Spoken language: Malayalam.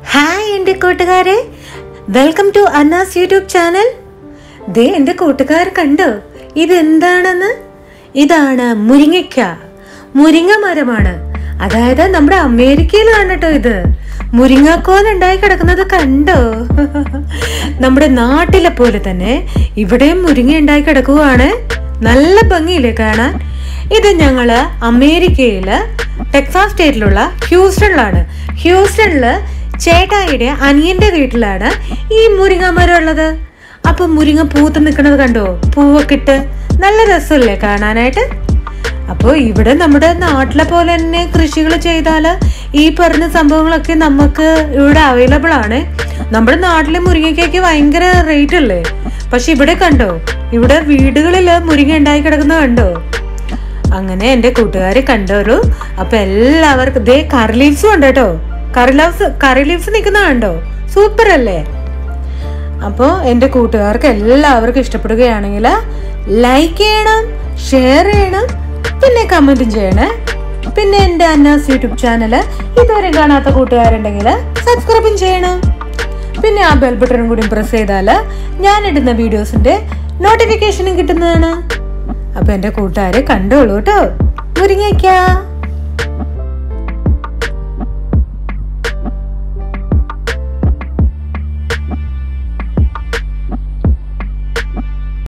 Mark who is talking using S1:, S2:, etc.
S1: ഹായ് എൻ്റെ കൂട്ടുകാരെ welcome to Anna's YouTube channel ദേ എൻ്റെ കൂട്ടുകാർ കണ്ടോ ഇതെന്താണെന്ന് ഇതാണ് മുരിങ്ങയ്ക്ക മുരിങ്ങ മരമാണ് അതായത് നമ്മുടെ അമേരിക്കയിലാണ് കേട്ടോ ഇത് മുരിങ്ങക്കോൽ ഉണ്ടായി കിടക്കുന്നത് കണ്ടോ നമ്മുടെ നാട്ടിലെ പോലെ തന്നെ ഇവിടെയും മുരിങ്ങ ഉണ്ടായി കിടക്കുവാണ് നല്ല ഭംഗിയില്ലേ കാണാൻ ഇത് ഞങ്ങള് അമേരിക്കയില് ടെക്സാസ് സ്റ്റേറ്റിലുള്ള ഹ്യൂസ്റ്റണിലാണ് ഹ്യൂസ്റ്റണില് ചേട്ടായിയുടെ അനിയന്റെ വീട്ടിലാണ് ഈ മുരിങ്ങ മരം ഉള്ളത് അപ്പൊ മുരിങ്ങ പൂത്ത് നിൽക്കുന്നത് കണ്ടോ പൂവൊക്കെ ഇട്ട് നല്ല രസമല്ലേ കാണാനായിട്ട് അപ്പോൾ ഇവിടെ നമ്മുടെ നാട്ടിലെ പോലെ തന്നെ കൃഷികൾ ചെയ്താൽ ഈ പറഞ്ഞ സംഭവങ്ങളൊക്കെ നമുക്ക് ഇവിടെ അവൈലബിൾ ആണ് നമ്മുടെ നാട്ടിലെ മുരിങ്ങയ്ക്കൊക്കെ ഭയങ്കര റേറ്റ് അല്ലേ പക്ഷെ ഇവിടെ കണ്ടോ ഇവിടെ വീടുകളിൽ മുരിങ്ങ ഉണ്ടായി കിടക്കുന്നത് കണ്ടോ അങ്ങനെ എൻ്റെ കൂട്ടുകാരെ കണ്ടോരു അപ്പൊ എല്ലാവർക്കും ദേ കറി ലീവ്സും ഉണ്ട് കേട്ടോ കറി ലീവ്സ് കറി ലീവ്സ് നിൽക്കുന്ന കണ്ടോ സൂപ്പർ അല്ലേ അപ്പോൾ എൻ്റെ കൂട്ടുകാർക്ക് എല്ലാവർക്കും ഇഷ്ടപ്പെടുകയാണെങ്കിൽ ലൈക്ക് ചെയ്യണം ഷെയർ ചെയ്യണം പിന്നെ കമൻറ്റും ചെയ്യണേ പിന്നെ എൻ്റെ അന്നാസ് യൂട്യൂബ് ചാനൽ ഇതുവരെ കാണാത്ത കൂട്ടുകാരുണ്ടെങ്കിൽ സബ്സ്ക്രൈബും ചെയ്യണം പിന്നെ ആ ബെൽ ബട്ടണും കൂടി പ്രസ് ചെയ്താൽ ഞാൻ ഇടുന്ന വീഡിയോസിൻ്റെ നോട്ടിഫിക്കേഷനും കിട്ടുന്നതാണ് അപ്പോൾ എൻ്റെ കൂട്ടുകാരെ കണ്ടോളൂ കേട്ടോ മുരിങ്ങയ്ക്ക